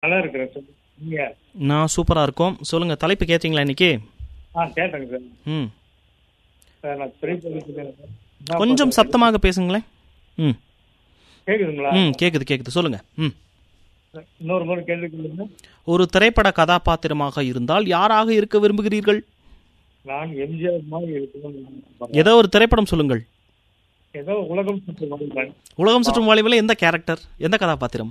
நல்லா இருக்கிறேன் சார் நீங்க நான் சூப்பராக இருக்கோம் சொல்லுங்கள் தலைப்பு கேட்டிங்களா இன்னைக்கு ஆ கேட்டேங்க சார் ம் சார் நான் பெரிய படிக்கிறேன் சார் என்ன கொஞ்சம் பண்றது? சத்தமாக பேசுங்களேன் ம் கேக்குதுங்களா ம் கேட்குது கேட்குது சொல்லுங்கள் ம் இன்னொரு முறை கேள்வி கேளுங்க ஒரு திரைப்பட கதாபாத்திரமாக இருந்தால் யாராக இருக்க விரும்புகிறீர்கள் நான் எம்ஜிஆர் மாதிரி இருக்கணும்னு நினைக்கிறேன். ஏதோ ஒரு திரைப்படம் சொல்லுங்கள் ஏதோ உலகம் சுற்று வருகிறேன் உலகம் சுற்றும் வாழ்வில் எந்த கேரக்டர் எந்த கதாபாத்திரம்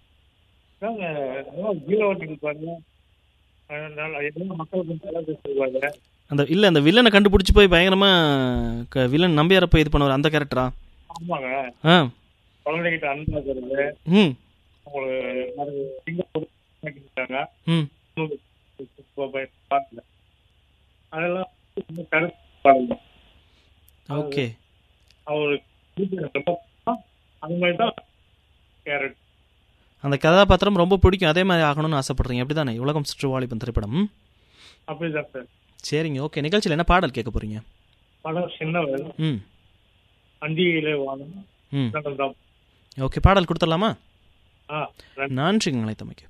ஜீரோட்டிக்கு பாருங்க அஹ் நல்லா எல்லா மக்களுக்கும் நல்லா பேசுவாங்க அந்த இல்லை அந்த வில்லனை கண்டுபிடிச்சி போய் பயங்கரமாக வில்லன் நம்பியார போய் இது பண்ணுவார் அந்த கேரக்டரா ஆமாங்க ஆ குழந்தைகிட்ட அன்பா இருக்கிறது ம் அவங்களுக்கு சிங்கப்பூர் மாட்டிக்கிட்டாங்க ம் பாருங்க அதெல்லாம் ரொம்ப கருத்து பாருங்க ஓகே அவருக்கு ரொம்ப அது மாதிரி தான் கேரட் அந்த கதாபாத்திரம் ரொம்ப பிடிக்கும் அதே மாதிரி ஆகணும்னு ஆசைப்படுறீங்க அப்படி தானே உலகம் சுற்று வாலிபன் திரைப்படம் ம்? அப்படிதான் சார் சரிங்க ஓகே நிகழ்ச்சியில் என்ன பாடல் கேட்க போறீங்க படம் சின்னவர் ம் அந்தியிலே வாழும் ம் தான் ஓகே பாடல் கொடுத்துடலாமா ஆ நன்றிங்க அழைத்தமைக்கு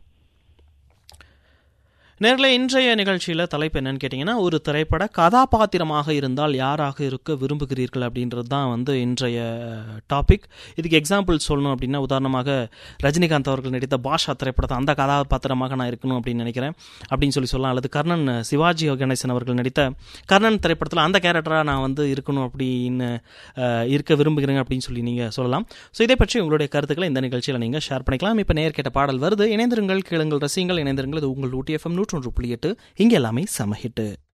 நேரில் இன்றைய நிகழ்ச்சியில் தலைப்பு என்னன்னு கேட்டிங்கன்னா ஒரு திரைப்பட கதாபாத்திரமாக இருந்தால் யாராக இருக்க விரும்புகிறீர்கள் அப்படின்றது தான் வந்து இன்றைய டாபிக் இதுக்கு எக்ஸாம்பிள் சொல்லணும் அப்படின்னா உதாரணமாக ரஜினிகாந்த் அவர்கள் நடித்த பாஷா திரைப்படத்தை அந்த கதாபாத்திரமாக நான் இருக்கணும் அப்படின்னு நினைக்கிறேன் அப்படின்னு சொல்லி சொல்லலாம் அல்லது கர்ணன் சிவாஜி கணேசன் அவர்கள் நடித்த கர்ணன் திரைப்படத்தில் அந்த கேரக்டராக நான் வந்து இருக்கணும் அப்படின்னு அஹ், இருக்க விரும்புகிறேங்க அப்படின்னு சொல்லி நீங்கள் சொல்லலாம் ஸோ இதை பற்றி உங்களுடைய கருத்துக்களை இந்த நிகழ்ச்சியில் நீங்கள் ஷேர் பண்ணிக்கலாம் இப்போ நேர் கேட்ட பாடல் வருது இணைந்திருங்கள் கேளுங்கள் ரசியுங்கள் இணைந்திருங்கள் இது உங்கள் ஊட்டி எஃப்எம் நூற்றொன்று புள்ளி எட்டு இங்கே எல்லாமே சம ஹிட்டு